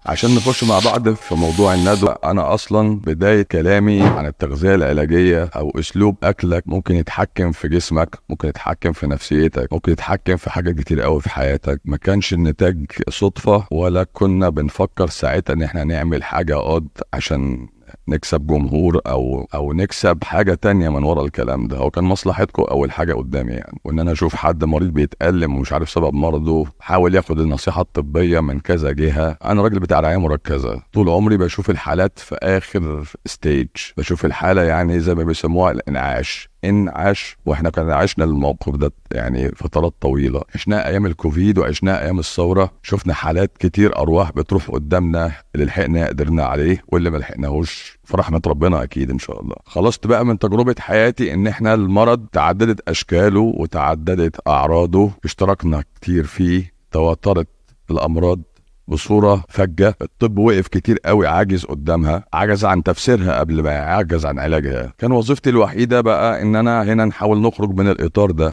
عشان نخش مع بعض في موضوع الندوة أنا أصلا بداية كلامي عن التغذية العلاجية أو أسلوب أكلك ممكن يتحكم في جسمك ممكن يتحكم في نفسيتك ممكن يتحكم في حاجات كتير قوي في حياتك ما كانش النتاج صدفة ولا كنا بنفكر ساعتها إن إحنا نعمل حاجة قد عشان نكسب جمهور او او نكسب حاجه تانية من ورا الكلام ده هو كان مصلحتكم اول حاجه قدامي يعني وان انا اشوف حد مريض بيتالم ومش عارف سبب مرضه حاول ياخد النصيحه الطبيه من كذا جهه انا راجل بتاع رعايه مركزه طول عمري بشوف الحالات في اخر ستيج بشوف الحاله يعني زي ما بيسموها الانعاش انعاش واحنا كان عشنا الموقف ده يعني فترات طويله عشناه ايام الكوفيد وعشناه ايام الثوره شفنا حالات كتير ارواح بتروح قدامنا اللي لحقنا قدرنا عليه واللي ما لحقناهوش في رحمه ربنا اكيد ان شاء الله خلصت بقى من تجربه حياتي ان احنا المرض تعددت اشكاله وتعددت اعراضه اشتركنا كتير فيه تواترت الامراض بصوره فجه الطب وقف كتير قوي عاجز قدامها عجز عن تفسيرها قبل ما يعجز عن علاجها كان وظيفتي الوحيده بقى ان انا هنا نحاول نخرج من الاطار ده